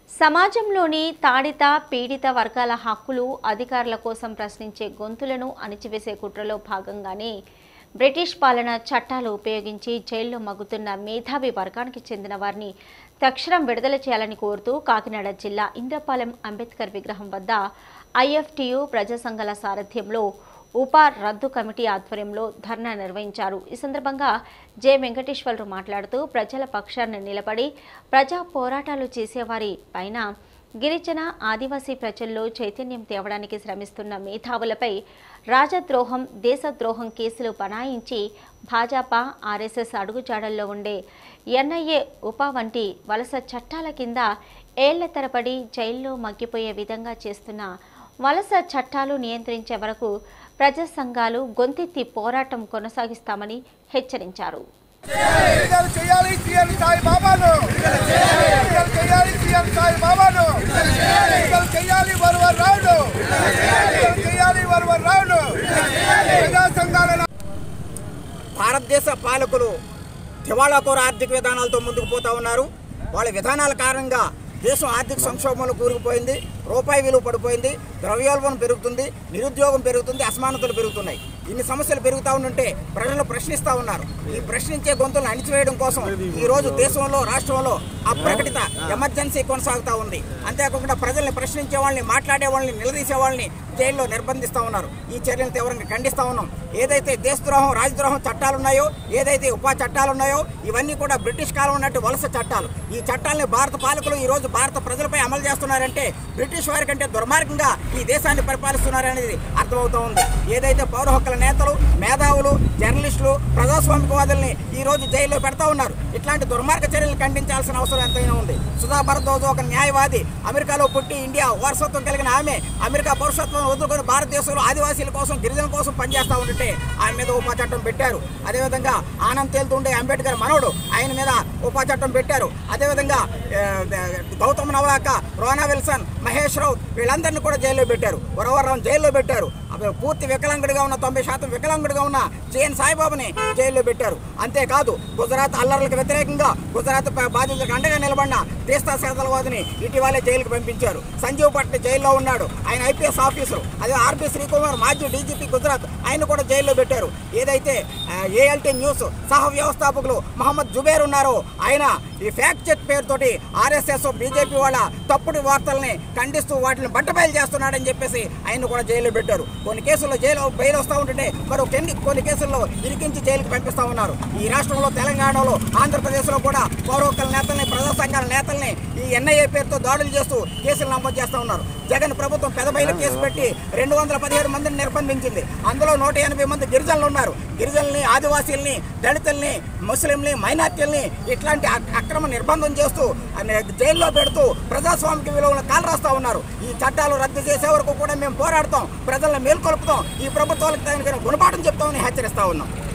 సమాజంలోని తాడిత పీడిత వర్గాల హక్కులు అధికారుల కోసం ప్రశ్నించే గొంతులను అణిచివేసే కుట్రలో భాగంగానే బ్రిటిష్ పాలన చట్టాలు ఉపయోగించి జైల్లో మగ్గుతున్న మేధావి వర్గానికి చెందిన వారిని తక్షణం విడుదల చేయాలని కోరుతూ కాకినాడ జిల్లా ఇంద్రపాలెం అంబేద్కర్ విగ్రహం వద్ద ఐఎఫ్టియు ప్రజా సంఘాల సారథ్యంలో ఉపా రద్దు కమిటీ ఆధ్వర్యంలో ధర్నా నిర్వహించారు ఈ సందర్భంగా జె వెంకటేశ్వరరావు మాట్లాడుతూ ప్రజల పక్షాన నిలబడి ప్రజా పోరాటాలు చేసేవారి పైన గిరిజన ఆదివాసీ ప్రజల్లో చైతన్యం తేవడానికి శ్రమిస్తున్న మేధావులపై రాజద్రోహం దేశద్రోహం కేసులు బనాయించి భాజపా ఆర్ఎస్ఎస్ అడుగుజాడల్లో ఉండే ఎన్ఐఏ ఉపా వంటి వలస చట్టాల కింద ఏళ్ల తరబడి జైల్లో మగ్గిపోయే విధంగా చేస్తున్న వలస చట్టాలు నియంత్రించే వరకు ప్రజా సంఘాలు గొంతెత్తి పోరాటం కొనసాగిస్తామని హెచ్చరించారు విడుదల చేయాలి సీఎం సాయి బాబాను విడుదల చేయాలి సీఎం సాయి బాబాను విడుదల చేయాలి వరవర్ రావును విడుదల చేయాలి వరవర్ రావును ప్రజా సంఘాల భారతదేశ పాలకులు దివాళాకోర ఆర్థిక విధానాలతో ముందుకు పోతా ఉన్నారు వాళ్ళ విధానాల కారణంగా దేశం ఆర్థిక సంక్షోభంలో కూరుకుపోయింది రూపాయి విలువ పడిపోయింది ద్రవ్యోల్బణం పెరుగుతుంది నిరుద్యోగం పెరుగుతుంది అసమానతలు పెరుగుతున్నాయి ఇన్ని సమస్యలు పెరుగుతూ ఉంటే ప్రజలు ప్రశ్నిస్తూ ఉన్నారు ఈ ప్రశ్నించే గొంతులను అణిచివేయడం కోసం ఈ రోజు దేశంలో రాష్ట్రంలో అప్రకటిత ఎమర్జెన్సీ కొనసాగుతూ ఉంది అంతేకాకుండా ప్రజల్ని ప్రశ్నించే వాళ్ళని మాట్లాడే వాళ్ళని నిలదీసే వాళ్ళని జైల్లో నిర్బంధిస్తూ ఉన్నారు ఈ చర్యలు తీవ్రంగా ఖండిస్తూ ఉన్నాం ఏదైతే దేశద్రోహం రాజద్రోహం చట్టాలు ఉన్నాయో ఏదైతే ఉపా చట్టాలు ఉన్నాయో ఇవన్నీ కూడా బ్రిటిష్ కాలం ఉన్నట్టు వలస చట్టాలు ఈ చట్టాలని భారత పాలకులు ఈ రోజు భారత ప్రజలపై అమలు చేస్తున్నారంటే బ్రిటిష్ వారి కంటే దుర్మార్గంగా ఈ దేశాన్ని పరిపాలిస్తున్నారనేది అర్థమవుతూ ఉంది ఏదైతే పౌర హక్కుల నేతలు మేధావులు జర్నలిస్టులు ప్రజాస్వామికవాదుల్ని ఈ రోజు జైల్లో పెడతా ఉన్నారు ఇట్లాంటి దుర్మార్గ చర్యలు ఖండించాల్సిన అవసరం ఎంతైనా ఉంది సుధా భరద్వాజ్ ఒక న్యాయవాది అమెరికాలో పుట్టి ఇండియా వారసత్వం కలిగిన ఆమె అమెరికా పౌరసత్వం వదులుకొని భారతదేశంలో ఆదివాసీల కోసం గిరిజనుల కోసం పనిచేస్తా ఉంటే ఆయన మీద ఉపా చట్టం పెట్టారు అదేవిధంగా ఆనంద్ తేలుతుండే అంబేద్కర్ మనవడు ఆయన మీద ఉపా చట్టం పెట్టారు అదేవిధంగా ఆ, గౌతమ్ నవలాక రోనా విల్సన్ మహేష్ రౌత్ వీళ్ళందరినీ కూడా జైల్లో పెట్టారు వరవరం జైల్లో పెట్టారు అప్పుడు పూర్తి వికలాంగుడిగా ఉన్న తొంభై శాతం వికలాంగుడిగా ఉన్న జేఎన్ సాయిబాబుని జైల్లో పెట్టారు అంతేకాదు గుజరాత్ అల్లర్లకు వ్యతిరేకంగా గుజరాత్ ప- బాధితులకు అండగా నిలబడిన తీస్తా శాతలవాదిని ఇటీవలే జైలుకు పంపించారు సంజీవ్ పట్ల జైల్లో ఉన్నాడు ఆయన ఐపీఎస్ ఆఫీసర్ అదే ఆర్బీ శ్రీకుమార్ మాజీ డీజీపీ గుజరాత్ ఆయన కూడా జైల్లో పెట్టారు ఏదైతే ఏఎల్టీ న్యూస్ సహ వ్యవస్థాపకులు మహమ్మద్ జుబేర్ ఉన్నారో ఆయన ఈ ఫ్యాక్ట్ చెక్ పేరుతోటి ఆర్ఎస్ఎస్ బీజేపీ వాళ్ళ తప్పుడు వార్తల్ని ఖండిస్తూ వాటిని బట్టబయలు చేస్తున్నాడని చెప్పేసి ఆయన కూడా జైల్లో పెట్టారు కొన్ని కేసుల్లో జైలు బెయిల్ వస్తూ ఉంటుంటే మరో కొన్ని కొన్ని కేసుల్లో ఇరికించి జైలుకి పంపిస్తా ఉన్నారు ఈ రాష్ట్రంలో తెలంగాణలో ఆంధ్రప్రదేశ్లో కూడా పౌర హక్కుల నేతల్ని ప్రజా సంఘాల నేతల్ని ఈ ఎన్ఐఏ పేరుతో దాడులు చేస్తూ కేసులు నమోదు చేస్తా ఉన్నారు జగన్ ప్రభుత్వం పెదబయలు కేసు పెట్టి రెండు వందల పదిహేడు మందిని నిర్బంధించింది అందులో నూట ఎనభై మంది గిరిజనులు ఉన్నారు గిరిజనుల్ని ఆదివాసీల్ని దళితుల్ని ముస్లింని మైనార్టీల్ని ఇట్లాంటి అక్- అక్రమ నిర్బంధం చేస్తూ అనే- జైల్లో పెడుతూ ప్రజాస్వామిక విలువలను కాలరాస్తా ఉన్నారు ఈ చట్టాలు రద్దు చేసే వరకు కూడా మేము పోరాడతాం ప్రజలను మేల్కొల్పుతాం ఈ ప్రభుత్వాలకు తగిన గుణపాఠం చెప్తామని హెచ్చరిస్తా ఉన్నాం